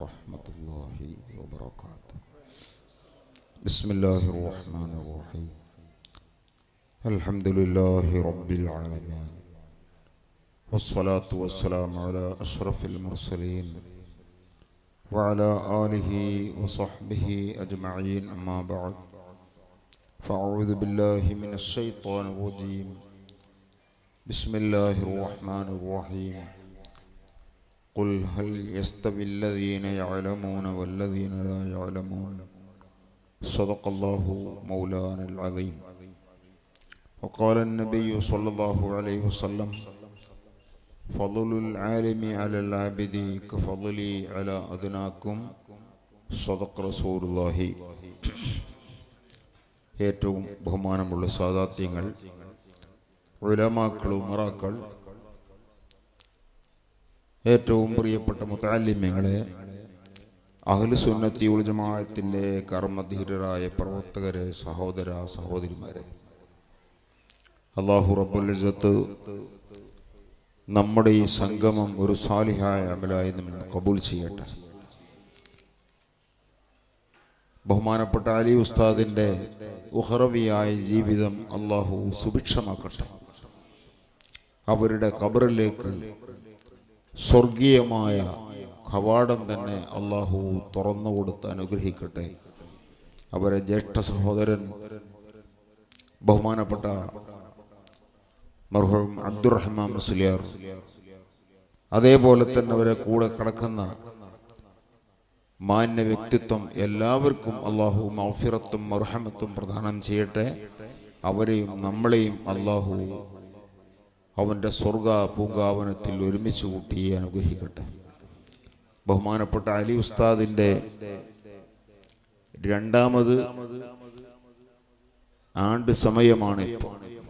ورحمة الله وبركاته بسم الله الرحمن الرحيم الحمد لله رب العالمين والصلاة والسلام على أشرف المرسلين وعلى آله وصحبه أجمعين أما بعد فأعوذ بالله من الشيطان الرجيم بسم الله الرحمن الرحيم قل هل يستوي الذين يعلمون والذين لا يعلمون صدق الله مولانا العظيم وقال النبي صلى الله عليه وسلم فضل العالم على العابد كفضلي على أدناكم صدق رسول الله ഏറ്റവും ബഹുമാനമുള്ള സാദാത്യങ്ങൾ ഉലമാക്കൾ ഉമറാക്കൾ ഏറ്റവും പ്രിയപ്പെട്ട മുത്താലിമ്യങ്ങളെ അഹ്ലു സുന്നത്തി ഉൽ ജമാഅത്തിൻ്റെ കർമ്മധീരരായ പ്രവർത്തകരെ സഹോദര സഹോദരിമാരെ അള്ളാഹു റബ്ബുൽ ഇസ്സത്ത് നമ്മുടെ ഈ സംഗമം ഒരു സാലിഹായ അമലായി നമ്മൾ കബൂൽ ചെയ്യട്ടെ ബഹുമാനപ്പെട്ട അലി ഉസ്താദിൻ്റെ ഉഹറവിയായ ജീവിതം അള്ളാഹു സുഭിക്ഷമാക്കട്ടെ അവരുടെ ഖബറിലേക്ക് സ്വർഗീയമായ കവാടം തന്നെ അള്ളാഹു തുറന്നു കൊടുത്ത് അനുഗ്രഹിക്കട്ടെ അവരെ ജ്യേഷ്ഠ സഹോദരൻ ബഹുമാനപ്പെട്ട മർഹൂം അബ്ദുറഹ്മാൻ മുസ്ലിയാർ അതേപോലെ തന്നെ അവരെ കൂടെ കിടക്കുന്ന മാന്യ വ്യക്തിത്വം എല്ലാവർക്കും അള്ളാഹു മൗഫിറത്തും മർഹമത്തും പ്രദാനം ചെയ്യട്ടെ അവരെയും നമ്മളെയും അള്ളാഹു അവൻ്റെ സ്വർഗ പൂങ്കാവനത്തിൽ ഒരുമിച്ച് കൂട്ടി അനുഗ്രഹിക്കട്ടെ ബഹുമാനപ്പെട്ട അലി ഉസ്താദിൻ്റെ രണ്ടാമത് ആണ്ട് സമയമാണ് ഇപ്പോൾ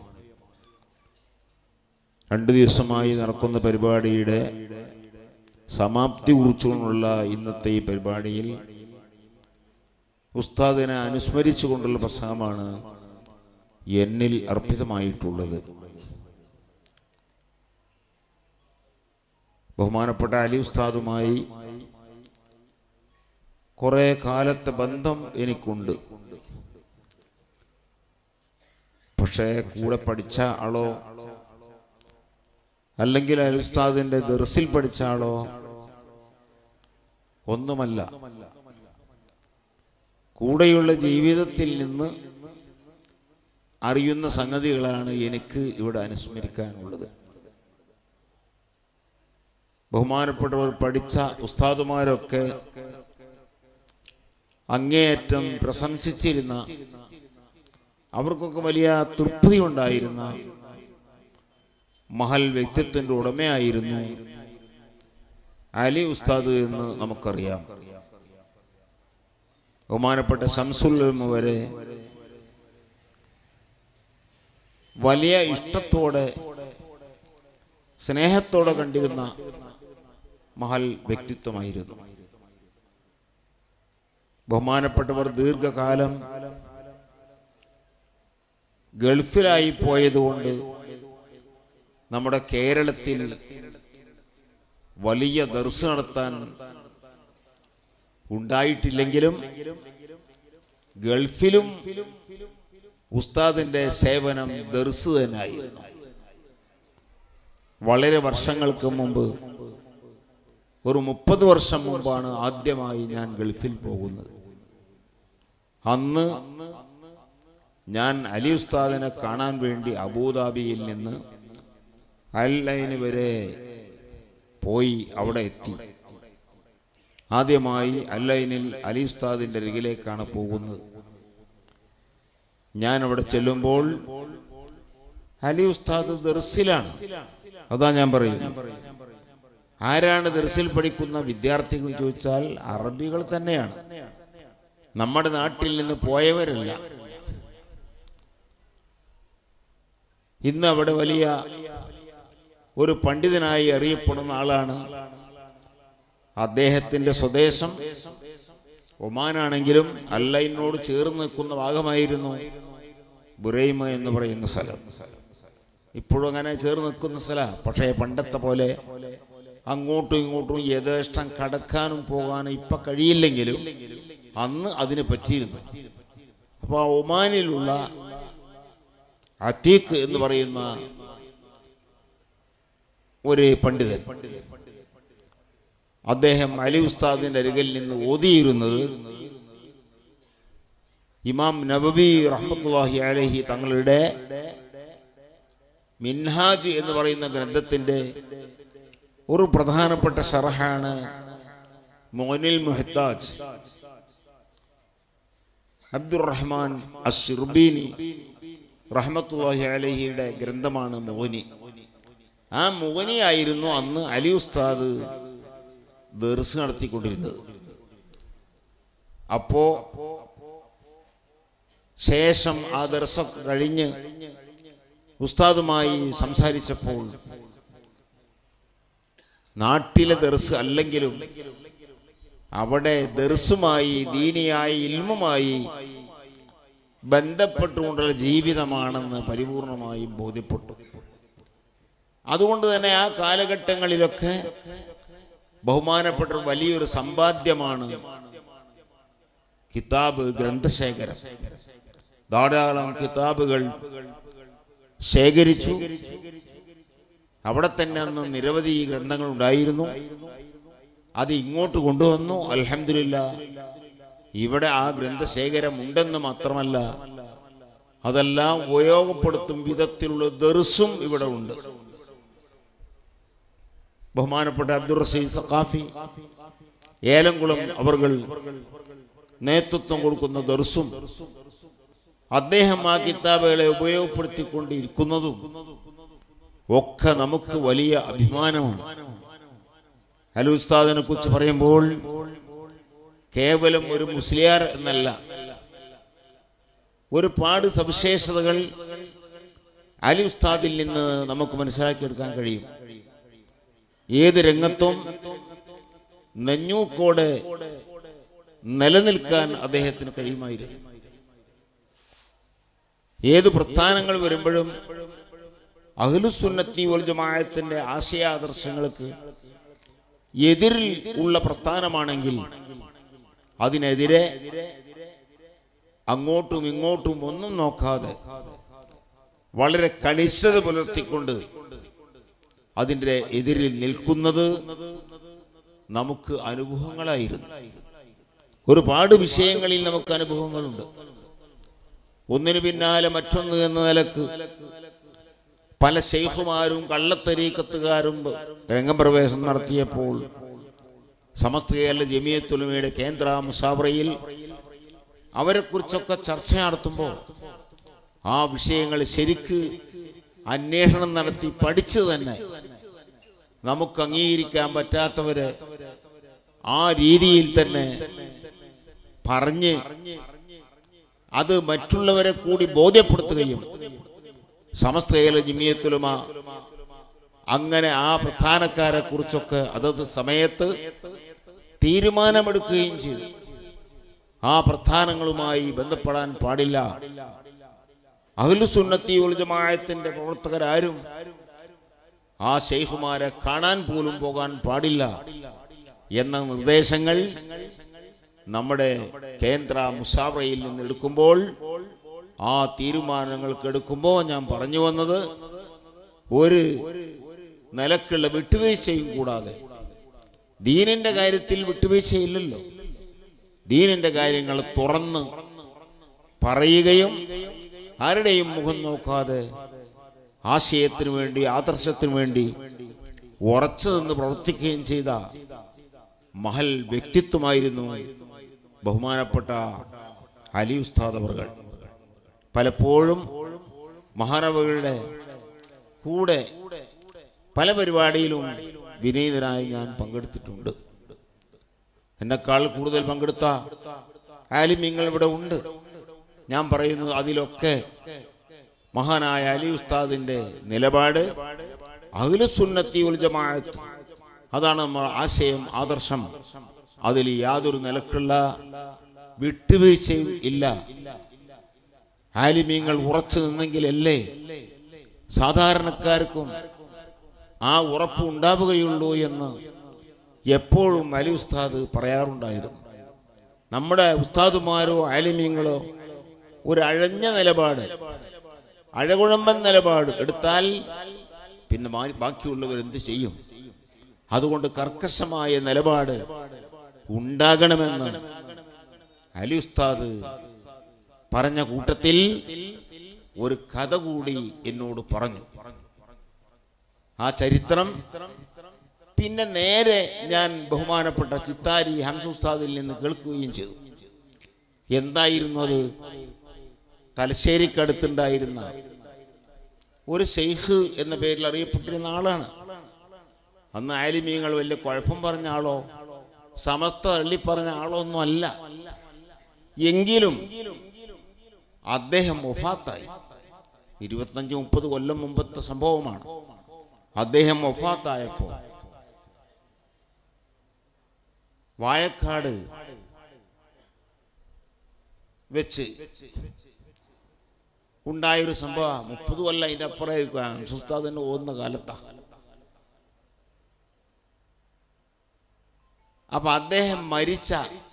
രണ്ട് ദിവസമായി നടക്കുന്ന പരിപാടിയുടെ സമാപ്തി കുറിച്ചുകൊണ്ടുള്ള ഇന്നത്തെ ഈ പരിപാടിയിൽ ഉസ്താദിനെ അനുസ്മരിച്ചുകൊണ്ടുള്ള പ്രസംഗമാണ് എന്നിൽ അർപ്പിതമായിട്ടുള്ളത് ബഹുമാനപ്പെട്ട അലി ഉസ്താദുമായി കുറെ കാലത്തെ ബന്ധം എനിക്കുണ്ട് പക്ഷേ കൂടെ പഠിച്ച ആളോ അല്ലെങ്കിൽ അലി ഉസ്താദിന്റെ ദർസിൽ പഠിച്ച ആളോ ഒന്നുമല്ല കൂടെയുള്ള ജീവിതത്തിൽ നിന്ന് അറിയുന്ന സംഗതികളാണ് എനിക്ക് ഇവിടെ അനുസ്മരിക്കാനുള്ളത് ബഹുമാനപ്പെട്ടവർ പഠിച്ച ഉസ്താദുമാരൊക്കെ അങ്ങേയറ്റം പ്രശംസിച്ചിരുന്ന അവർക്കൊക്കെ വലിയ തൃപ്തി ഉണ്ടായിരുന്ന മഹൽ വ്യക്തിത്വന്റെ ഉടമയായിരുന്നു അലി ഉസ്താദ് എന്ന് നമുക്കറിയാം ബഹുമാനപ്പെട്ട ശംസുല്ലമ വരെ വലിയ ഇഷ്ടത്തോടെ സ്നേഹത്തോടെ കണ്ടിരുന്ന മഹൽ വ്യക്തിത്വമായിരുന്നു ബഹുമാനപ്പെട്ടവർ ദീർഘകാലം ഗൾഫിലായി പോയതുകൊണ്ട് നമ്മുടെ കേരളത്തിൽ വലിയ ദർസ് നടത്താൻ ഉണ്ടായിട്ടില്ലെങ്കിലും ഗൾഫിലും ഉസ്താദിന്റെ സേവനം ദർസ് തന്നെയായിരുന്നു വളരെ വർഷങ്ങൾക്ക് മുമ്പ് ഒരു മുപ്പത് വർഷം മുമ്പാണ് ആദ്യമായി ഞാൻ ഗൾഫിൽ പോകുന്നത് അന്ന് ഞാൻ അലി ഉസ്താദിനെ കാണാൻ വേണ്ടി അബൂദാബിയിൽ നിന്ന് അല്ലൈന് വരെ പോയി അവിടെ എത്തി ആദ്യമായി അല്ലൈനിൽ അലി ഉസ്താദിന്റെ അരികിലേക്കാണ് പോകുന്നത് ഞാൻ അവിടെ ചെല്ലുമ്പോൾ അലി ഉസ്താദ് ദർസിലാണ് അതാ ഞാൻ പറയുന്നത് ആരാണ് ദർസിൽ പഠിക്കുന്ന വിദ്യാർത്ഥികൾ ചോദിച്ചാൽ അറബികൾ തന്നെയാണ് നമ്മുടെ നാട്ടിൽ നിന്ന് പോയവരല്ല ഇന്ന് അവിടെ വലിയ ഒരു പണ്ഡിതനായി അറിയപ്പെടുന്ന ആളാണ് അദ്ദേഹത്തിന്റെ സ്വദേശം ഒമാനാണെങ്കിലും അല്ലൈനോട് ചേർന്ന് നിൽക്കുന്ന ഭാഗമായിരുന്നു ബുറൈമ എന്ന് പറയുന്ന സ്ഥലം ഇപ്പോഴും അങ്ങനെ ചേർന്ന് നിൽക്കുന്ന സ്ഥലം പക്ഷേ പണ്ടത്തെ പോലെ അങ്ങോട്ടും ഇങ്ങോട്ടും യഥേഷ്ടം കടക്കാനും പോകാനും ഇപ്പം കഴിയില്ലെങ്കിലും അന്ന് അതിന് പറ്റിയിരുന്നു അപ്പോൾ ആ ഒമാനിലുള്ള അത്തീഖ് എന്ന് പറയുന്ന ഒരു പണ്ഡിതൻ അദ്ദേഹം അലി ഉസ്താദിന്റെ അരികിൽ നിന്ന് ഓതിയിരുന്നത് ഇമാം നബവി റഹ്മത്തുല്ലാഹി അലഹി തങ്ങളുടെ മിൻഹാജ് എന്ന് പറയുന്ന ഗ്രന്ഥത്തിന്റെ ഒരു പ്രധാനപ്പെട്ട ഷറഹാണ് മോനിൽ മുഹത്താജ് അബ്ദുറഹ്മാൻ അഷിർബീനി റഹ്മത്തുല്ലാഹി അലഹിയുടെ ഗ്രന്ഥമാണ് മോനി ആ മോനിയായിരുന്നു അന്ന് അലി ഉസ്താദ് ദർസ് നടത്തിക്കൊണ്ടിരുന്നത് അപ്പോ ശേഷം ആ ദർസൊക്കെ കഴിഞ്ഞ് ഉസ്താദുമായി സംസാരിച്ചപ്പോൾ നാട്ടിലെ ദർസ് അല്ലെങ്കിലും അവിടെ ദർസുമായി ദീനിയായി ഇൽമുമായി ബന്ധപ്പെട്ടുകൊണ്ടുള്ള ജീവിതമാണെന്ന് പരിപൂർണമായും ബോധ്യപ്പെട്ടു അതുകൊണ്ട് തന്നെ ആ കാലഘട്ടങ്ങളിലൊക്കെ ബഹുമാനപ്പെട്ട ഒരു വലിയൊരു സമ്പാദ്യമാണ് കിതാബ് ഗ്രന്ഥശേഖരം ധാരാളം കിതാബുകൾ ശേഖരിച്ചു അവിടെ തന്നെ അന്ന് നിരവധി ഗ്രന്ഥങ്ങൾ ഉണ്ടായിരുന്നു അത് ഇങ്ങോട്ട് കൊണ്ടുവന്നു അൽഹംദുലില്ല ഇവിടെ ആ ഗ്രന്ഥശേഖരം ഉണ്ടെന്ന് മാത്രമല്ല അതെല്ലാം ഉപയോഗപ്പെടുത്തും വിധത്തിലുള്ള ദർസും ഇവിടെ ഉണ്ട് ബഹുമാനപ്പെട്ട അബ്ദുൾ റഷീദ് സഖാഫി ഏലംകുളം അവർ നേതൃത്വം കൊടുക്കുന്ന ദർസും അദ്ദേഹം ആ കിതാബുകളെ ഉപയോഗപ്പെടുത്തിക്കൊണ്ടിരിക്കുന്നതും ഒക്കെ നമുക്ക് വലിയ അഭിമാനമാണ് അലു ഉസ്താദിനെ കുറിച്ച് പറയുമ്പോൾ കേവലം ഒരു മുസ്ലിയാർ എന്നല്ല ഒരുപാട് സവിശേഷതകൾ അലി ഉസ്താദിൽ നിന്ന് നമുക്ക് മനസ്സിലാക്കിയെടുക്കാൻ കഴിയും ഏത് രംഗത്തും നെഞ്ഞൂക്കോടെ നിലനിൽക്കാൻ അദ്ദേഹത്തിന് കഴിയുമായിരുന്നു ഏത് പ്രസ്ഥാനങ്ങൾ വരുമ്പോഴും അഹ്ലുസുന്നത്തി വൽ ജമാഅത്തിന്റെ ആശയാദർശങ്ങൾക്ക് എതിരിൽ ഉള്ള പ്രസ്ഥാനമാണെങ്കിൽ അതിനെതിരെ അങ്ങോട്ടും ഇങ്ങോട്ടും ഒന്നും നോക്കാതെ വളരെ കണിശത പുലർത്തിക്കൊണ്ട് അതിൻ്റെ എതിരിൽ നിൽക്കുന്നത് നമുക്ക് അനുഭവങ്ങളായിരുന്നു ഒരുപാട് വിഷയങ്ങളിൽ നമുക്ക് അനുഭവങ്ങളുണ്ട് ഒന്നിനു പിന്നാലെ മറ്റൊന്ന് എന്ന നിലക്ക് പല ശൈഖുമാരും കള്ളത്തരീക്കത്തുകാരും രംഗപ്രവേശം നടത്തിയപ്പോൾ സമസ്ത കേരള ജമിയത്തുലമയുടെ കേന്ദ്ര മുസാവറയിൽ അവരെക്കുറിച്ചൊക്കെ ചർച്ച നടത്തുമ്പോൾ ആ വിഷയങ്ങൾ ശരിക്ക് അന്വേഷണം നടത്തി പഠിച്ചു തന്നെ നമുക്ക് അംഗീകരിക്കാൻ പറ്റാത്തവരെ ആ രീതിയിൽ തന്നെ പറഞ്ഞ് അത് മറ്റുള്ളവരെ കൂടി ബോധ്യപ്പെടുത്തുകയും സമസ്തയിലെ ജിമിയത്തുലുമ അങ്ങനെ ആ പ്രധാനക്കാരെ കുറിച്ചൊക്കെ അതത് സമയത്ത് തീരുമാനമെടുക്കുകയും ചെയ്തു ആ പ്രധാനങ്ങളുമായി ബന്ധപ്പെടാൻ പാടില്ല അഹ്ലുസുന്നത്തി ഉൽ ജമാഅത്തിന്റെ പ്രവർത്തകരാരും ആ ഷെയ്ഖുമാരെ കാണാൻ പോലും പോകാൻ പാടില്ല എന്ന നിർദ്ദേശങ്ങൾ നമ്മുടെ കേന്ദ്ര മുസാവറയിൽ നിന്ന് എടുക്കുമ്പോൾ ആ തീരുമാനങ്ങൾക്ക് എടുക്കുമ്പോൾ ഞാൻ പറഞ്ഞു വന്നത് ഒരു നിലക്കുള്ള വിട്ടുവീഴ്ചയും കൂടാതെ ദീനിന്റെ കാര്യത്തിൽ വിട്ടുവീഴ്ചയില്ലല്ലോ ദീനിന്റെ കാര്യങ്ങൾ തുറന്ന് പറയുകയും ആരുടെയും മുഖം നോക്കാതെ ആശയത്തിനു വേണ്ടി ആദർശത്തിനു വേണ്ടി ഉറച്ചു നിന്ന് പ്രവർത്തിക്കുകയും ചെയ്ത മഹൽ വ്യക്തിത്വമായിരുന്നു ബഹുമാനപ്പെട്ട അലി ഉസ്താദ് അവർകൾ പലപ്പോഴും മഹാനവകളുടെ കൂടെ പല പരിപാടിയിലും വിനീതനായി ഞാൻ പങ്കെടുത്തിട്ടുണ്ട് എന്നെക്കാൾ കൂടുതൽ പങ്കെടുത്ത ആലിമ്യങ്ങൾ ഇവിടെ ഉണ്ട് ഞാൻ പറയുന്നത് അതിലൊക്കെ മഹാനായ അലി ഉസ്താദിന്റെ നിലപാട് അഖിലസുന്നത്തി ഉൽ ജമാഅത്ത് അതാണ് നമ്മുടെ ആശയം ആദർശം അതിൽ യാതൊരു നിലക്കുള്ള വിട്ടുവീഴ്ചയും ഇല്ല ആലിമ്യങ്ങൾ ഉറച്ചു നിന്നെങ്കിലല്ലേ സാധാരണക്കാർക്കും ആ ഉറപ്പ് ഉണ്ടാവുകയുള്ളൂ എന്ന് എപ്പോഴും അലി ഉസ്താദ് പറയാറുണ്ടായിരുന്നു നമ്മുടെ ഉസ്താദുമാരോ ആലിമ്യങ്ങളോ ഒരു അഴഞ്ഞ നിലപാട് അഴകുഴമ്പൻ നിലപാട് എടുത്താൽ പിന്നെ ബാ- ബാക്കിയുള്ളവർ എന്ത് ചെയ്യും അതുകൊണ്ട് കർക്കശമായ നിലപാട് ഉണ്ടാകണമെന്ന് അലി ഉസ്താദ് പറഞ്ഞ കൂട്ടത്തിൽ ഒരു കഥ കൂടി എന്നോട് പറഞ്ഞു ആ ചരിത്രം പിന്നെ നേരെ ഞാൻ ബഹുമാനപ്പെട്ട ചിത്താരി ഹംസ ഉസ്താദിൽ നിന്ന് കേൾക്കുകയും ചെയ്തു എന്തായിരുന്നു അത് തലശ്ശേരിക്കടുത്തുണ്ടായിരുന്ന ഒരു ഷെയ്ഖ് എന്ന പേരിൽ അറിയപ്പെട്ടിരുന്ന ആളാണ് അന്ന് ആലിമീങ്ങൾ വലിയ കുഴപ്പം പറഞ്ഞ ആളോ സമസ്ത തള്ളി പറഞ്ഞ ആളോ ഒന്നും അല്ല എങ്കിലും അദ്ദേഹം ഒഫാത്തായി ഇരുപത്തഞ്ച് മുപ്പത് കൊല്ലം മുമ്പത്തെ സംഭവമാണ് അദ്ദേഹം ഒഫാത്തായപ്പോ വാഴക്കാട് വെച്ച് ഉണ്ടായൊരു സംഭവം മുപ്പത് കൊല്ലം അതിന്റെ അപ്പുറമായിരിക്കും സുസ്താദിന് ഓന്ന കാലത്താ അപ്പൊ അദ്ദേഹം മരിച്ച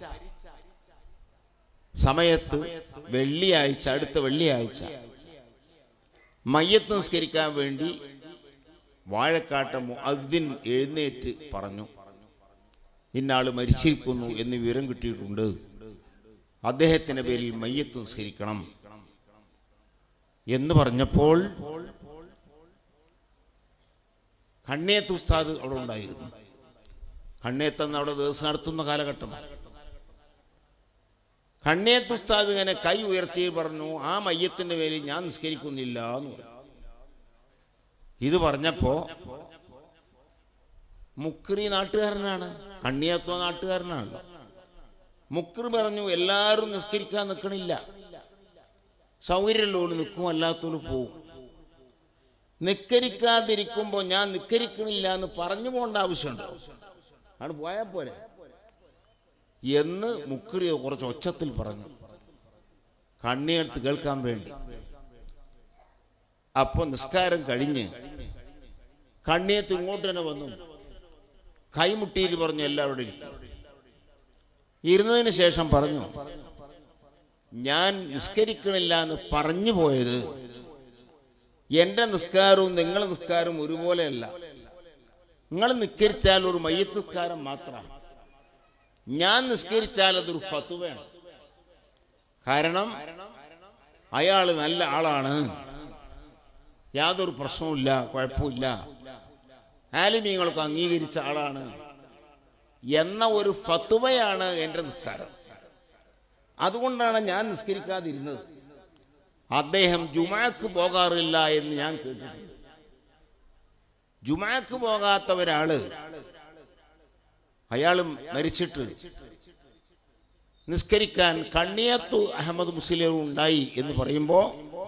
സമയത്ത് വെള്ളിയാഴ്ച അടുത്ത വെള്ളിയാഴ്ച മയ്യത്ത് നിസ്കരിക്കാൻ വേണ്ടി വാഴക്കാട്ട മുഅദ്ദിൻ എഴുന്നേറ്റ് പറഞ്ഞു ഇന്നാള് മരിച്ചിരിക്കുന്നു എന്ന് വിവരം കിട്ടിയിട്ടുണ്ട് അദ്ദേഹത്തിന്റെ പേരിൽ മയ്യത്ത് നിസ്കരിക്കണം എന്ന് പറഞ്ഞപ്പോൾ കണ്ണിയത്ത് ഉസ്താദ് അവിടെ ഉണ്ടായിരുന്നു കണ്ണിയത്തെന്ന് അവിടെ ദിവസം നടത്തുന്ന കാലഘട്ടമാണ് കണ്ണിയത്ത് ഉസ്താദ് ഇങ്ങനെ കൈ ഉയർത്തി പറഞ്ഞു ആ മയ്യത്തിന്റെ പേരിൽ ഞാൻ നിസ്കരിക്കുന്നില്ല എന്ന് പറഞ്ഞു ഇത് പറഞ്ഞപ്പോ മുക്രി നാട്ടുകാരനാണ് കണ്ണിയത്തോ നാട്ടുകാരനാണല്ലോ മുക്രി പറഞ്ഞു എല്ലാവരും നിസ്കരിക്കാൻ നിൽക്കണില്ല സൗകര്യമുള്ളവര് നിൽക്കും അല്ലാത്തവര് പോവും നിക്കരിക്കാതിരിക്കുമ്പോൾ ഞാൻ നിക്കരിക്കണില്ല എന്ന് പറഞ്ഞു പോകേണ്ട ആവശ്യമുണ്ടോ ആണ് പോയാൽ പോരെ എന്ന് മുക്രി കുറച്ച് ഒച്ചത്തിൽ പറഞ്ഞു കണ്ണിയെടുത്ത് കേൾക്കാൻ വേണ്ടി അപ്പൊ നിസ്കാരം കഴിഞ്ഞ് കണ്ണിയത്ത് ഇങ്ങോട്ട് തന്നെ വന്നു കൈമുട്ടിയിൽ പറഞ്ഞു എല്ലാവരുടെ ഇരിക്കും ഇരുന്നതിന് ശേഷം പറഞ്ഞു ഞാൻ നിസ്കരിക്കണില്ല എന്ന് പറഞ്ഞു പോയത് എന്റെ നിസ്കാരവും നിങ്ങളെ നിസ്കാരവും ഒരുപോലെയല്ല നിങ്ങൾ നിസ്കരിച്ചാൽ ഒരു മയ്യത്ത് നിസ്കാരം മാത്രമാണ് ഞാൻ നിസ്കരിച്ചാൽ അതൊരു ഫത്തുവയാണ് കാരണം അയാൾ നല്ല ആളാണ് യാതൊരു പ്രശ്നവുമില്ല കുഴപ്പമില്ല ആലിമീങ്ങൾക്ക് അംഗീകരിച്ച ആളാണ് എന്ന ഒരു ഫത്തുവയാണ് എൻ്റെ നിസ്കാരം അതുകൊണ്ടാണ് ഞാൻ നിസ്കരിക്കാതിരുന്നത് അദ്ദേഹം ജുമാക്ക് പോകാറില്ല എന്ന് ഞാൻ കേട്ടിട്ടുണ്ട് ജുമാക്ക് പോകാത്ത ഒരാള് അയാൾ മരിച്ചിട്ട് നിസ്കരിക്കാൻ കണ്ണിയത്തു അഹമ്മദ് മുസ്ലിം ഉണ്ടായി എന്ന് പറയുമ്പോൾ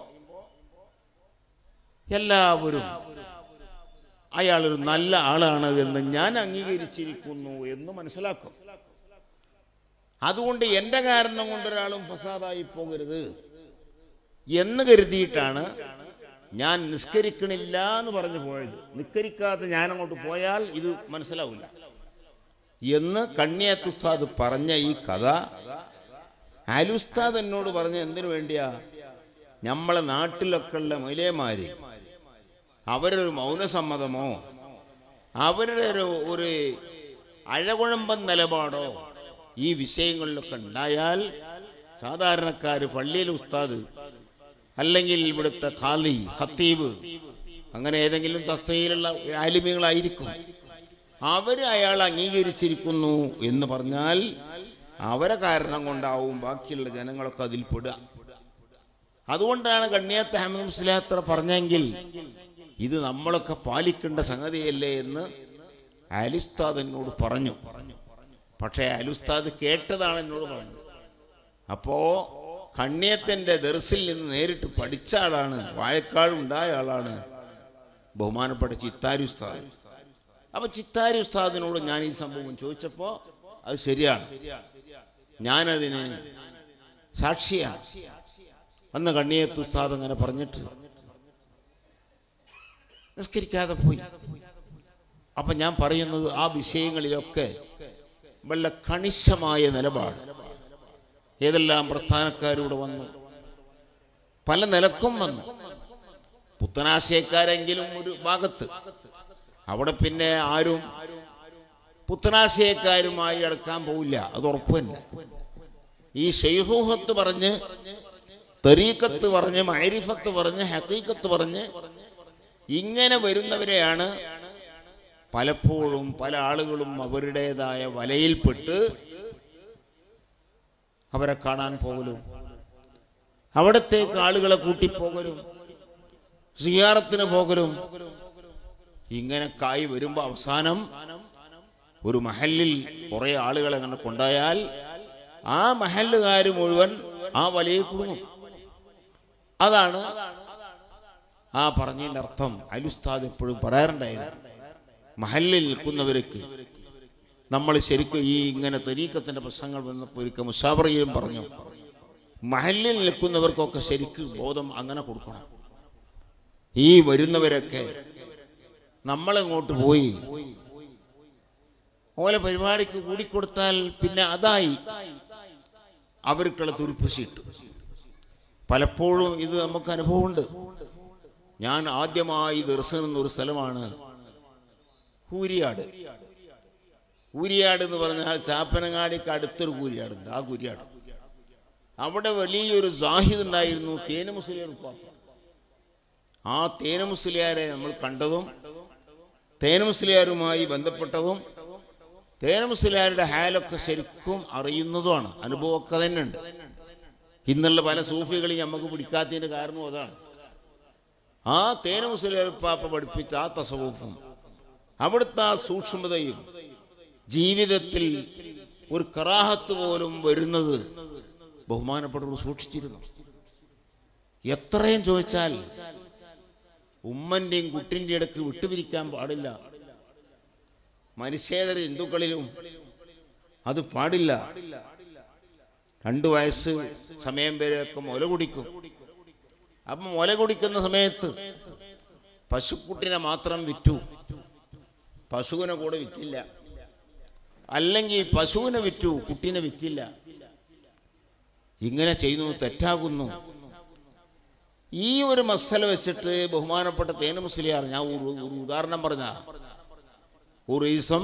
എല്ലാവരും അയാളൊരു നല്ല ആളാണ് എന്ന് ഞാൻ അംഗീകരിച്ചിരിക്കുന്നു എന്ന് മനസ്സിലാക്കും അതുകൊണ്ട് എൻ്റെ കാരണം കൊണ്ട് ഒരാളും ഫസാദായി പോകരുത് എന്ന് കരുതിയിട്ടാണ് ഞാൻ നിസ്കരിക്കണില്ല എന്ന് പറഞ്ഞു പോയത് നിസ്കരിക്കാതെ ഞാൻ അങ്ങോട്ട് പോയാൽ ഇത് മനസ്സിലാവില്ല എന്ന് കണ്ണിയത്തുസ്താദ് പറഞ്ഞ ഈ കഥ അലുസ്താദ് എന്നോട് പറഞ്ഞ എന്തിനു വേണ്ടിയാ നമ്മളെ നാട്ടിലൊക്കെ ഉള്ള മൊയിലേമാര് അവരൊരു മൗനസമ്മതമോ അവരുടെ ഒരു ഒരു അഴകുഴമ്പൻ നിലപാടോ ഈ വിഷയങ്ങളിലൊക്കെ ഉണ്ടായാൽ സാധാരണക്കാർ പള്ളിയിലെ ഉസ്താദ് അല്ലെങ്കിൽ ഇവിടുത്തെ ഖാലി ഖത്തീബ് അങ്ങനെ ഏതെങ്കിലും തസ്തയിലുള്ള ആലിമ്യങ്ങളായിരിക്കും അവര് അയാൾ അംഗീകരിച്ചിരിക്കുന്നു എന്ന് പറഞ്ഞാൽ അവരെ കാരണം കൊണ്ടാവും ബാക്കിയുള്ള ജനങ്ങളൊക്കെ അതിൽ പെടുക അതുകൊണ്ടാണ് കണ്ണിയത്ത് അഹമ്മദ് മുസ്ലിയാത്ര പറഞ്ഞെങ്കിൽ ഇത് നമ്മളൊക്കെ പാലിക്കേണ്ട സംഗതിയല്ലേ എന്ന് അലുസ്താദ് എന്നോട് പറഞ്ഞു പക്ഷേ അലുസ്താദ് കേട്ടതാണ് എന്നോട് പറഞ്ഞത് അപ്പോ കണ്ണിയത്തിന്റെ ദർസിൽ നിന്ന് നേരിട്ട് പഠിച്ച ആളാണ് വാഴക്കാട് ഉണ്ടായ ആളാണ് ബഹുമാനപ്പെട്ട ചിത്താരി ഉസ്താദ് അപ്പൊ ചിത്താരി ഉസ്താദിനോട് ഞാൻ ഈ സംഭവം ചോദിച്ചപ്പോ അത് ശരിയാണ് ഞാനതിന് സാക്ഷിയാണ് അന്ന് കണ്ണിയത്ത് ഉസ്താദ് അങ്ങനെ പറഞ്ഞിട്ട് നിസ്കരിക്കാതെ പോയി അപ്പൊ ഞാൻ പറയുന്നത് ആ വിഷയങ്ങളിലൊക്കെ വല്ല കണിശമായ നിലപാട് ഏതെല്ലാം പ്രസ്ഥാനക്കാരൂടെ വന്നു പല നിലക്കും വന്നു പുത്തനാശയക്കാരെങ്കിലും ഒരു ഭാഗത്ത് അവിടെ പിന്നെ ആരും പുത്തനാശയക്കാരുമായി അടുക്കാൻ പോവില്ല അത് ഉറപ്പ് തന്നെ ഈ ഷെയ്ഹൂഹത്ത് പറഞ്ഞ് തെറീക്കത്ത് പറഞ്ഞ് മൈരിഫത്ത് പറഞ്ഞ് ഹക്കീക്കത്ത് പറഞ്ഞ് ഇങ്ങനെ വരുന്നവരെയാണ് പലപ്പോഴും പല ആളുകളും അവരുടേതായ വലയിൽപ്പെട്ട് അവരെ കാണാൻ പോകലും അവിടത്തേക്ക് ആളുകളെ കൂട്ടിപ്പോകലും സിയാറത്തിന് പോകലും ഇങ്ങനെ കായി വരുമ്പോ അവസാനം ഒരു മഹലിൽ കുറെ ആളുകളെ അങ്ങനെ കൊണ്ടായാൽ ആ മഹല്ലുകാർ മുഴുവൻ ആ വലയിൽ കുടുങ്ങും അതാണ് ആ പറഞ്ഞതിന്റെ അർത്ഥം അലുസ്താദ് എപ്പോഴും പറയാറുണ്ടായിരുന്നു മഹല്ലിൽ നിൽക്കുന്നവർക്ക് നമ്മൾ ശരിക്കും ഈ ഇങ്ങനെ തെരീക്കത്തിന്റെ പ്രശ്നങ്ങൾ വന്നപ്പോൾ ഒരിക്കൽ മുഷാബറിയും പറഞ്ഞു മഹല്ലിൽ നിൽക്കുന്നവർക്കൊക്കെ ശരിക്ക് ബോധം അങ്ങനെ കൊടുക്കണം ഈ വരുന്നവരൊക്കെ നമ്മളെങ്ങോട്ട് പോയി ഓലെ പരിപാടിക്ക് കൂടിക്കൊടുത്താൽ പിന്നെ അതായി അവർക്കുള്ള തുരുപ്പുശീട്ട് പലപ്പോഴും ഇത് നമുക്ക് അനുഭവമുണ്ട് ഞാൻ ആദ്യമായി ദർശനം എന്നൊരു സ്ഥലമാണ് കൂരിയാട് കൂരിയാട് എന്ന് പറഞ്ഞാൽ ചാപ്പനങ്ങാടിക്ക് അടുത്തൊരു കൂരിയാടുണ്ട് ആ കൂരിയാട് അവിടെ വലിയൊരു സാഹിദ് ഉണ്ടായിരുന്നു തേന മുസ്ലിയർ ഉപ്പാപ്പ ആ തേന മുസ്ലിയാരെ നമ്മൾ കണ്ടതും തേന മുസ്ലിയാരുമായി ബന്ധപ്പെട്ടതും തേന മുസ്ലിയാരുടെ ഹാലൊക്കെ ശരിക്കും അറിയുന്നതുമാണ് അനുഭവമൊക്കെ തന്നെ ഉണ്ട് ഇന്നുള്ള പല സൂഫികളെയും നമുക്ക് പിടിക്കാത്തതിന്റെ കാരണം അതാണ് ആ തേന മുസ്ലിയാർ പാപ്പ പഠിപ്പിച്ച ആ തസവൂഫും അവിടുത്തെ ആ സൂക്ഷ്മതയും ജീവിതത്തിൽ ഒരു കറാഹത്ത് പോലും വരുന്നത് ബഹുമാനപ്പെട്ടവർ സൂക്ഷിച്ചിരുന്നു എത്രയും ചോദിച്ചാൽ ഉമ്മന്റെയും കുട്ടിന്റെ ഇടക്ക് വിട്ടുപിരിക്കാൻ പാടില്ല മനുഷ്യേതര ഹിന്ദുക്കളിലും അത് പാടില്ല രണ്ടു വയസ്സ് സമയം വരെയൊക്കെ മുല കുടിക്കും അപ്പം മുല കുടിക്കുന്ന സമയത്ത് പശുക്കുട്ടിനെ മാത്രം വിറ്റു പശുവിനെ കൂടെ വിറ്റില്ല അല്ലെങ്കിൽ പശുവിനെ വിറ്റു കുട്ടീനെ വിറ്റില്ല ഇങ്ങനെ ചെയ്യുന്നു തെറ്റാകുന്നു ഈ ഒരു മസല വെച്ചിട്ട് ബഹുമാനപ്പെട്ട തേന മുസ്ലിയാർ ഞാൻ ഒരു ഒരു ഉദാഹരണം പറഞ്ഞ ഒരു ദിവസം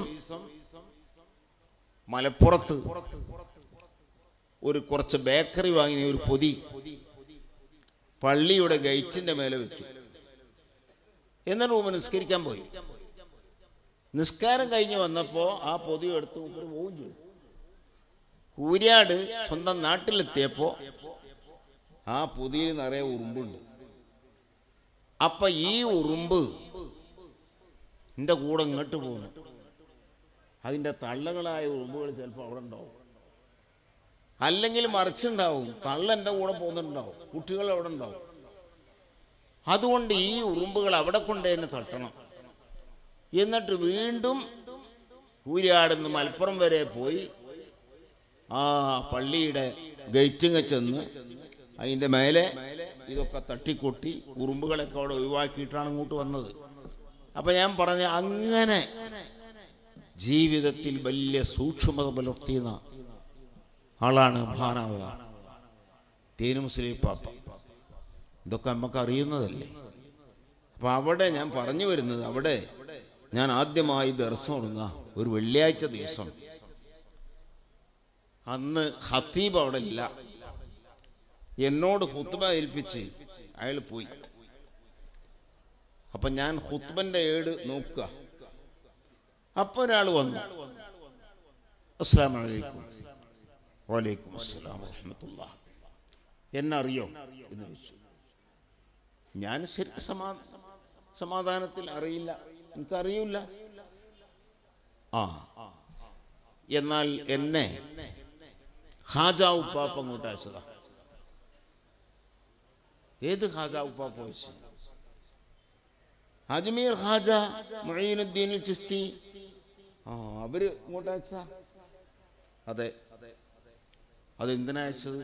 മലപ്പുറത്ത് ഒരു കുറച്ച് ബേക്കറി വാങ്ങിയ ഒരു പൊതി പള്ളിയുടെ ഗേറ്റിന്റെ മേലെ വെച്ചു എന്നിട്ട് ഉമ്മ നിസ്കരിക്കാൻ പോയി നിസ്കാരം കഴിഞ്ഞ് വന്നപ്പോൾ ആ പൊതി എടുത്ത് മൂപ്പര് പോവുകയും ചെയ്തു കൂര്യാട് സ്വന്തം നാട്ടിലെത്തിയപ്പോൾ ആ പൊതിയിൽ നിറയെ ഉറുമ്പുണ്ട് അപ്പൊ ഈ ഉറുമ്പ് എൻ്റെ കൂടെ ഇങ്ങോട്ട് പോകുന്നു അതിൻ്റെ തള്ളകളായ ഉറുമ്പുകൾ ചിലപ്പോൾ അവിടെ ഉണ്ടാവും അല്ലെങ്കിൽ മറിച്ചുണ്ടാവും തള്ള എൻ്റെ കൂടെ പോകുന്നുണ്ടാവും കുട്ടികൾ അവിടെ ഉണ്ടാവും അതുകൊണ്ട് ഈ ഉറുമ്പുകൾ അവിടെ കൊണ്ട് തന്നെ തട്ടണം എന്നിട്ട് വീണ്ടും കൂരിയാടുന്ന് മലപ്പുറം വരെ പോയി ആ പള്ളിയുടെ ഗേറ്റിങ്ങ ചെന്ന് അതിൻ്റെ മേലെ ഇതൊക്കെ തട്ടിക്കൊട്ടി ഉറുമ്പുകളൊക്കെ അവിടെ ഒഴിവാക്കിയിട്ടാണ് ഇങ്ങോട്ട് വന്നത് അപ്പം ഞാൻ പറഞ്ഞ അങ്ങനെ ജീവിതത്തിൽ വലിയ സൂക്ഷ്മത പുലർത്തിയ ആളാണ് മഹാനാവ തേനു മുസ്ലിം പാപ്പ ഇതൊക്കെ നമുക്ക് അറിയുന്നതല്ലേ അപ്പൊ അവിടെ ഞാൻ പറഞ്ഞു വരുന്നത് അവിടെ ഞാൻ ആദ്യമായി ദർശനം തുടങ്ങുക ഒരു വെള്ളിയാഴ്ച ദിവസം അന്ന് ഹത്തീബ് അവിടെ ഇല്ല എന്നോട് ഹുത്തുബ ഏൽപ്പിച്ച് അയാൾ പോയി അപ്പൊ ഞാൻ ഹുത്തുബന്റെ ഏട് നോക്കുക അപ്പൊ ഒരാൾ വന്നു അസ്സാം വലൈക്കും വലൈക്കും അസ്സലാം വറഹമത്തുള്ള എന്നറിയോ എന്ന് ചോദിച്ചു ഞാൻ ശരിക്കും സമാ സമാധാനത്തിൽ അറിയില്ല എനിക്കറിയില്ല ആ എന്നാൽ എന്നെ ഹാജ ഉപ്പാപ്പ അങ്ങോട്ട് അയച്ചതാ ഏത് ഹാജ ഉപ്പാപ്പ വെച്ച് അജ്മീർ ഹാജ മൊയ്നുദ്ദീൻ ചിസ്തി ആ അവര് ഇങ്ങോട്ട് അയച്ചതാ അതെ അതെന്തിനാ അയച്ചത്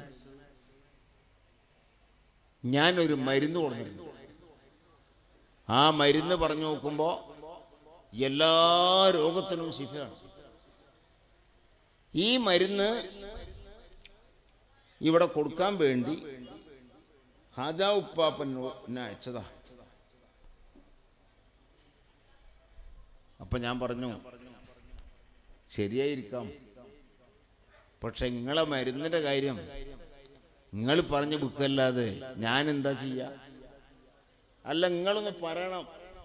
ഞാനൊരു മരുന്ന് കൊടുത്തിരുന്നു ആ മരുന്ന് പറഞ്ഞു നോക്കുമ്പോൾ എല്ലാ രോഗത്തിനും ശിഫയാണ് ഈ മരുന്ന് ഇവിടെ കൊടുക്കാൻ വേണ്ടി ഹാജാ ഉപ്പാപ്പനെ അയച്ചതാ അപ്പൊ ഞാൻ പറഞ്ഞു ശരിയായിരിക്കാം പക്ഷെ നിങ്ങളെ മരുന്നിന്റെ കാര്യം നിങ്ങൾ പറഞ്ഞ ബുക്കല്ലാതെ ഞാൻ എന്താ ചെയ്യാ അല്ല നിങ്ങളൊന്ന് പറയണം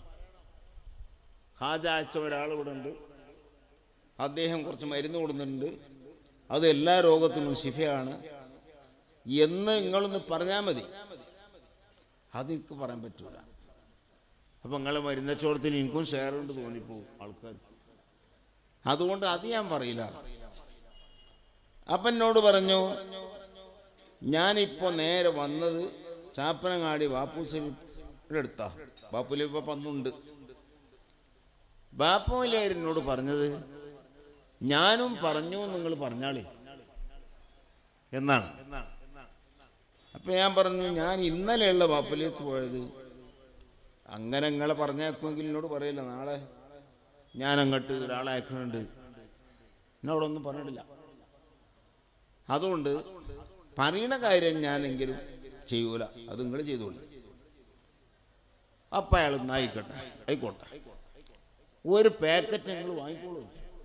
ഹാജ അയച്ച ഒരാൾ ഇവിടെ ഉണ്ട് അദ്ദേഹം കുറച്ച് മരുന്ന് കൊടുക്കുന്നുണ്ട് അത് എല്ലാ രോഗത്തിനും ശിഫയാണ് എന്ന് നിങ്ങളൊന്ന് പറഞ്ഞാൽ മതി അത് എനിക്ക് പറയാൻ പറ്റൂല അപ്പം നിങ്ങളെ മരുന്നച്ചോടത്തിൽ എനിക്കും ഷെയർ ഉണ്ട് തോന്നിപ്പോവും ആൾക്കാർ അതുകൊണ്ട് അത് ഞാൻ പറയില്ല അപ്പം എന്നോട് പറഞ്ഞു ഞാനിപ്പോൾ നേരെ വന്നത് ചാപ്പനങ്ങാടി ബാപ്പുസിന്റെ അടുത്താ ബാപ്പുലി ഇപ്പം പന്നുണ്ട് ബാപ്പുലിയാർ എന്നോട് പറഞ്ഞത് ഞാനും പറഞ്ഞു നിങ്ങൾ പറഞ്ഞാളി എന്നാണ് അപ്പൊ ഞാൻ പറഞ്ഞു ഞാൻ ഇന്നലെയുള്ള ബാപ്പലേക്ക് പോയത് അങ്ങനെ നിങ്ങളെ പറഞ്ഞേക്കുമെങ്കിൽ എന്നോട് പറയില്ല നാളെ ഞാൻ അങ്ങോട്ട് ഒരാളെ അയക്കുന്നുണ്ട് എന്നോടൊന്നും പറഞ്ഞിട്ടില്ല അതുകൊണ്ട് പറയണ കാര്യം ഞാനെങ്കിലും ചെയ്യൂല അത് നിങ്ങൾ ചെയ്തോളൂ അപ്പം അയാൾ ആയിക്കോട്ടെ ആയിക്കോട്ടെ ഒരു പാക്കറ്റ് നിങ്ങൾ വാങ്ങിക്കോളൂ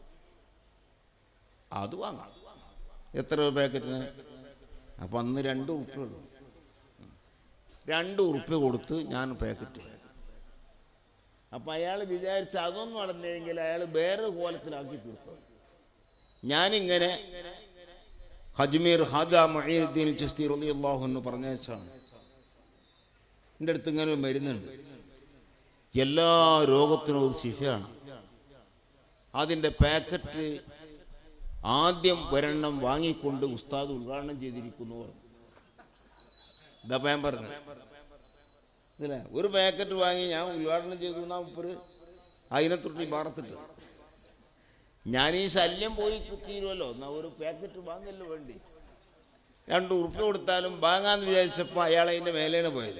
അത് വാങ്ങാം എത്ര രൂപ പാക്കറ്റിന് അപ്പം അന്ന് രണ്ട് ഉറുപ്പ്യ ഉള്ളൂ രണ്ട് ഉറുപ്പ്യ കൊടുത്ത് ഞാൻ പാക്കറ്റ് വാങ്ങി. അപ്പം അയാൾ വിചാരിച്ച അതൊന്നും നടന്നെങ്കിൽ അയാൾ വേറെ കോലത്തിലാക്കി തീർത്തു ഞാനിങ്ങനെ ഹജ്മീർ ഹാജ മൊഹീദ്ദീൻ ചിസ്തി റളിയല്ലാഹു എന്ന് പറഞ്ഞാണ് എൻ്റെ അടുത്ത് ഇങ്ങനെ ഒരു മരുന്നുണ്ട് എല്ലാ രോഗത്തിനും ഒരു ശിഫയാണ് അതിൻ്റെ പാക്കറ്റ് ആദ്യം ഒരെണ്ണം വാങ്ങിക്കൊണ്ട് ഉസ്താദ് ഉദ്ഘാടനം ചെയ്തിരിക്കുന്നു പറഞ്ഞു. ഇതാ ഞാൻ പറഞ്ഞു ഇതിലെ ഒരു പാക്കറ്റ് വാങ്ങി ഞാൻ ഉദ്ഘാടനം ചെയ്തു എന്നാ മുപ്പര് അതിനെ തൊട്ടി മാറത്തിട്ട് ഞാൻ ഈ ശല്യം പോയി കുത്തിയിരുമല്ലോ എന്നാ ഒരു പാക്കറ്റ് വാങ്ങല്ലോ വേണ്ടി രണ്ട് ഉറുപ്പ്യ കൊടുത്താലും വാങ്ങാന്ന് വിചാരിച്ചപ്പോൾ അയാൾ അതിൻ്റെ മേലെയാണ് പോയത്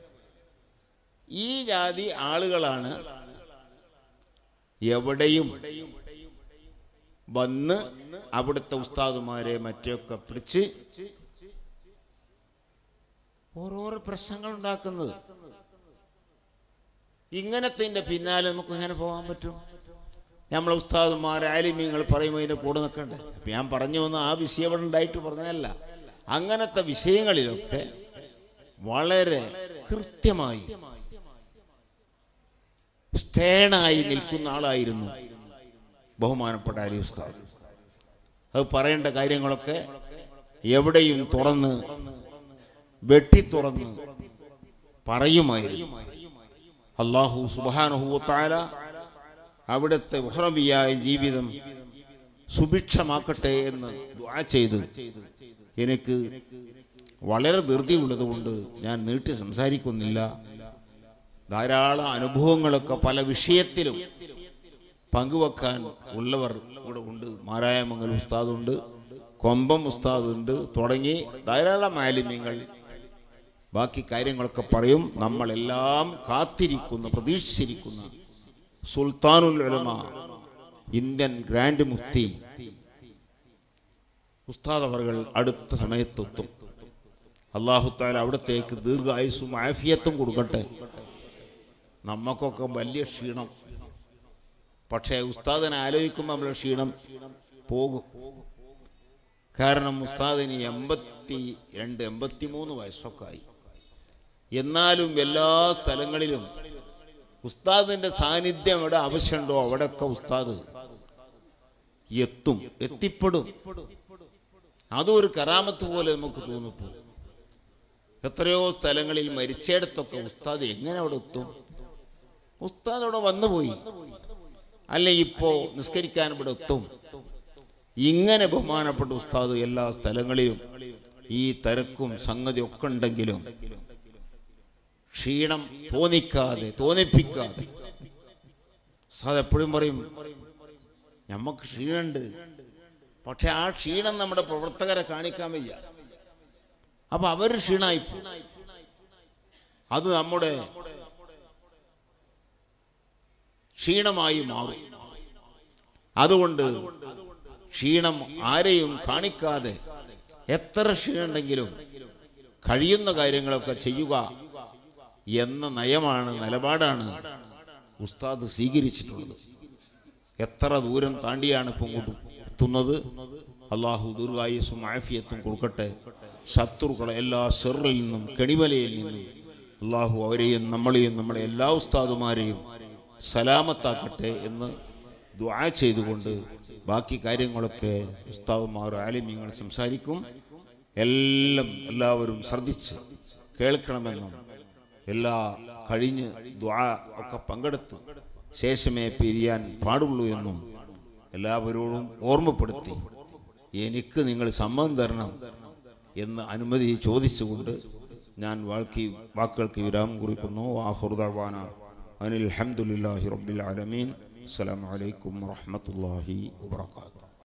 ഈ ജാതി ആളുകളാണ് എവിടെയും വന്ന് അവിടുത്തെ ഉസ്താദുമാരെ മറ്റൊക്കെ പിടിച്ച് ഓരോരോ പ്രശ്നങ്ങൾ ഉണ്ടാക്കുന്നത് ഇങ്ങനത്തെ പിന്നാലെ നമുക്ക് എങ്ങനെ പോകാൻ പറ്റും നമ്മളെ ഉസ്താദുമാർ ആലിമ്യങ്ങൾ പറയുമ്പോൾ അതിൻ്റെ കൂടെ നിൽക്കണ്ടേ അപ്പം ഞാൻ പറഞ്ഞു വന്ന ആ വിഷയം അവിടെ ഉണ്ടായിട്ട് പറഞ്ഞതല്ല അങ്ങനത്തെ വിഷയങ്ങളിലൊക്കെ വളരെ കൃത്യമായി സ്റ്റേണായി നിൽക്കുന്ന ആളായിരുന്നു ബഹുമാനപ്പെട്ട അലി ഉസ്താദ് അത് പറയേണ്ട കാര്യങ്ങളൊക്കെ എവിടെയും തുറന്ന് വെട്ടി തുറന്ന് പറയുമായിരുന്നു അള്ളാഹു സുബാനുഹൂത്താല അവിടുത്തെ ഉഹ്റബിയായ ജീവിതം സുഭിക്ഷമാക്കട്ടെ എന്ന് ദുആ ചെയ്ത് എനിക്ക് വളരെ ധൃതിയുള്ളതുകൊണ്ട് ഞാൻ നീട്ടി സംസാരിക്കുന്നില്ല ധാരാളം അനുഭവങ്ങളൊക്കെ പല വിഷയത്തിലും പങ്കുവെക്കാൻ ഉള്ളവർ ഇവിടെ ഉണ്ട് മാരായമംഗൽ ഉസ്താദുണ്ട് കൊമ്പം ഉസ്താദുണ്ട് തുടങ്ങി ധാരാളം മാലിന്യങ്ങൾ ബാക്കി കാര്യങ്ങളൊക്കെ പറയും നമ്മളെല്ലാം കാത്തിരിക്കുന്ന പ്രതീക്ഷിച്ചിരിക്കുന്ന സുൽത്താനുൽ ഉലമ ഇന്ത്യൻ ഗ്രാൻഡ് മുഫ്തി ഉസ്താദ് അവർകൾ അടുത്ത സമയത്തെത്തും അള്ളാഹുത്താല അവിടത്തേക്ക് ദീർഘായുസും ആഫിയത്തും കൊടുക്കട്ടെ നമുക്കൊക്കെ വലിയ ക്ഷീണം പക്ഷേ ഉസ്താദിനെ ആലോചിക്കുമ്പോൾ നമ്മളെ ക്ഷീണം പോകും കാരണം ഉസ്താദിന് എൺപത്തി രണ്ട് എൺപത്തി മൂന്ന് വയസ്സൊക്കെ ആയി എന്നാലും എല്ലാ സ്ഥലങ്ങളിലും ഉസ്താദിന്റെ സാന്നിധ്യം എവിടെ ആവശ്യമുണ്ടോ അവിടെയൊക്കെ ഉസ്താദ് എത്തും എത്തിപ്പെടും അതും ഒരു കറാമത്ത് പോലെ നമുക്ക് തോന്നിപ്പോ എത്രയോ സ്ഥലങ്ങളിൽ മരിച്ചയിടത്തൊക്കെ ഉസ്താദ് എങ്ങനെ അവിടെ എത്തും ഉസ്താദ് അവിടെ വന്നുപോയി അല്ലെ ഇപ്പോ നിസ്കരിക്കാൻ ഇവിടെ എത്തും ഇങ്ങനെ ബഹുമാനപ്പെട്ട ഉസ്താദ് എല്ലാ സ്ഥലങ്ങളിലും ഈ തിരക്കും സംഗതി ഒക്കെ ഉണ്ടെങ്കിലും ക്ഷീണം തോന്നിക്കാതെ തോന്നിപ്പിക്കാതെ ഉസ്താദ് എപ്പോഴും പറയും നമുക്ക് ക്ഷീണമുണ്ട് പക്ഷെ ആ ക്ഷീണം നമ്മുടെ പ്രവർത്തകരെ കാണിക്കാൻ വയ്യ അപ്പൊ അവർ ക്ഷീണായി പോകും. അത് നമ്മുടെ ക്ഷീണമായി മാറും അതുകൊണ്ട് ക്ഷീണം ആരെയും കാണിക്കാതെ എത്ര ക്ഷീണമുണ്ടെങ്കിലും കഴിയുന്ന കാര്യങ്ങളൊക്കെ ചെയ്യുക എന്ന നയമാണ് നിലപാടാണ് ഉസ്താദ് സ്വീകരിച്ചിട്ടുള്ളത് എത്ര ദൂരം താണ്ടിയാണ് ഇപ്പം ഇങ്ങോട്ട് എത്തുന്നത് അള്ളാഹു ദീർഘായുസും ആഫിയത്തും കൊടുക്കട്ടെ ശത്രുക്കളെ എല്ലാ ഷെറിൽ നിന്നും കെണിവലയിൽ നിന്നും അള്ളാഹു അവരെയും നമ്മളെയും നമ്മുടെ എല്ലാ ഉസ്താദുമാരെയും സലാമത്താക്കട്ടെ എന്ന് ദുആ ചെയ്തുകൊണ്ട് ബാക്കി കാര്യങ്ങളൊക്കെ ഉസ്താദുമാർ ആലിമ്യങ്ങൾ സംസാരിക്കും എല്ലാം എല്ലാവരും ശ്രദ്ധിച്ച് കേൾക്കണമെന്നും എല്ലാ കഴിഞ്ഞ് ദ്വാ ഒക്കെ പങ്കെടുത്ത് ശേഷമേ പിരിയാൻ പാടുള്ളൂ എന്നും എല്ലാവരോടും ഓർമ്മപ്പെടുത്തി എനിക്ക് നിങ്ങൾ സമ്മതം തരണം എന്ന് അനുമതി ചോദിച്ചുകൊണ്ട് ഞാൻ വാക്കി വാക്കുകൾക്ക് വിരാമം കുറിക്കുന്നു ആഹുർദാന അനിൽ അഹമ്മദില്ലാഹി റബ്ബിൽ ആലമീൻ അസ്സലാമു അലൈക്കും വറഹ്മത്തുള്ളാഹി വബറകാതുഹു